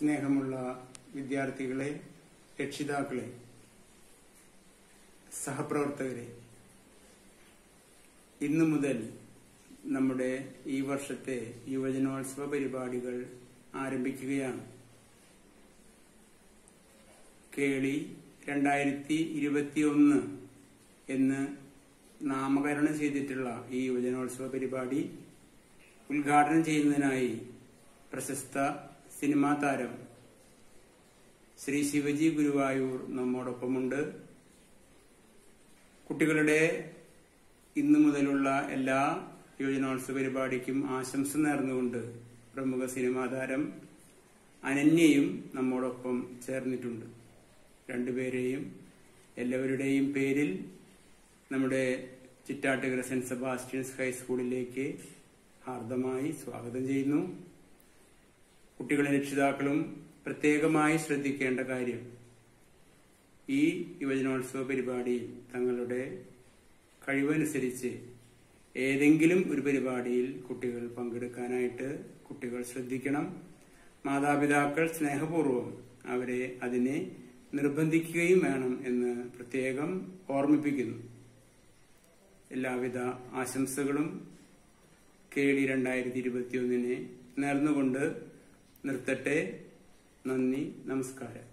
സ്നേഹമുള്ള വിദ്യാർത്ഥികളെ രക്ഷിതാക്കളെ സഹപ്രവർത്തകരെ ഇന്നു മുതൽ നമ്മുടെ ഈ വർഷത്തെ യുവജനോത്സവ പരിപാടികൾ ആരംഭിക്കുകയാണ് കേളി രണ്ടായിരത്തി ഇരുപത്തിയൊന്ന് എന്ന് നാമകരണം ചെയ്തിട്ടുള്ള ഈ യുവജനോത്സവ പരിപാടി ഉദ്ഘാടനം ചെയ്യുന്നതിനായി പ്രശസ്ത സിനിമാ താരം ശ്രീ ശിവജി ഗുരുവായൂർ നമ്മോടൊപ്പമുണ്ട് കുട്ടികളുടെ ഇന്നു മുതലുള്ള എല്ലാ യുവജനോത്സവ പരിപാടിക്കും ആശംസ നേർന്നുകൊണ്ട് പ്രമുഖ സിനിമാ താരം അനന്യയും നമ്മോടൊപ്പം ചേർന്നിട്ടുണ്ട് രണ്ടുപേരെയും എല്ലാവരുടെയും പേരിൽ നമ്മുടെ ചിറ്റാട്ടുകര സെന്റ് സെബാസ്റ്റ്യൻസ് ഹൈസ്കൂളിലേക്ക് ഹാർദമായി സ്വാഗതം ചെയ്യുന്നു കുട്ടികളും രക്ഷിതാക്കളും പ്രത്യേകമായി ശ്രദ്ധിക്കേണ്ട കാര്യം ഈ യുവജനോത്സവ പരിപാടിയിൽ തങ്ങളുടെ കഴിവനുസരിച്ച് ഏതെങ്കിലും ഒരു പരിപാടിയിൽ കുട്ടികൾ പങ്കെടുക്കാനായിട്ട് കുട്ടികൾ ശ്രദ്ധിക്കണം മാതാപിതാക്കൾ സ്നേഹപൂർവ്വം അവരെ അതിനെ നിർബന്ധിക്കുകയും വേണം എന്ന് പ്രത്യേകം ഓർമ്മിപ്പിക്കുന്നു എല്ലാവിധ ആശംസകളും കേളി രണ്ടായിരത്തി ഇരുപത്തിയൊന്നിനെ നേർന്നുകൊണ്ട് നിർത്തട്ടെ നന്ദി നമസ്കാരം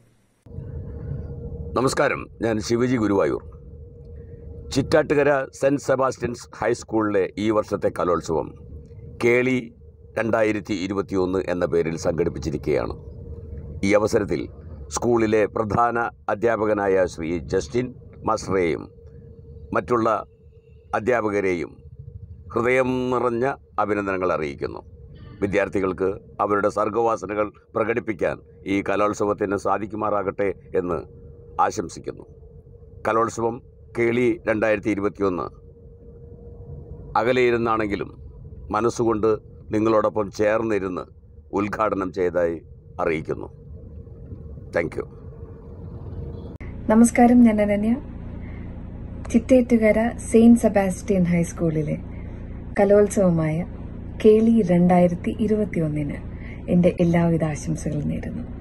നമസ്കാരം ഞാൻ ശിവജി ഗുരുവായൂർ ചിറ്റാട്ടുകര സെൻറ്റ് സെബാസ്റ്റ്യൻസ് ഹൈസ്കൂളിലെ ഈ വർഷത്തെ കലോത്സവം കേളി രണ്ടായിരത്തി ഇരുപത്തിയൊന്ന് എന്ന പേരിൽ സംഘടിപ്പിച്ചിരിക്കുകയാണ് ഈ അവസരത്തിൽ സ്കൂളിലെ പ്രധാന അധ്യാപകനായ ശ്രീ ജസ്റ്റിൻ മാസ്റ്ററേയും മറ്റുള്ള അധ്യാപകരെയും ഹൃദയം നിറഞ്ഞ അഭിനന്ദനങ്ങൾ അറിയിക്കുന്നു വിദ്യാർത്ഥികൾക്ക് അവരുടെ സർഗവാസനകൾ പ്രകടിപ്പിക്കാൻ ഈ കലോത്സവത്തിന് സാധിക്കുമാറാകട്ടെ എന്ന് ആശംസിക്കുന്നു കലോത്സവം കേളി രണ്ടായിരത്തി ഇരുപത്തിയൊന്ന് അകലെയിരുന്നാണെങ്കിലും മനസ്സുകൊണ്ട് നിങ്ങളോടൊപ്പം ചേർന്നിരുന്ന് ഉദ്ഘാടനം ചെയ്തതായി അറിയിക്കുന്നു താങ്ക് യു നമസ്കാരം ഞാൻ അനന്യ ചിറ്റേറ്റുകര സെയിന്റ് സെബാസ്റ്റ്യൻ ഹൈസ്കൂളിലെ കലോത്സവമായ കേളി രണ്ടായിരത്തി ഇരുപത്തിയൊന്നിന് എന്റെ എല്ലാവിധ ആശംസകളും നേരുന്നു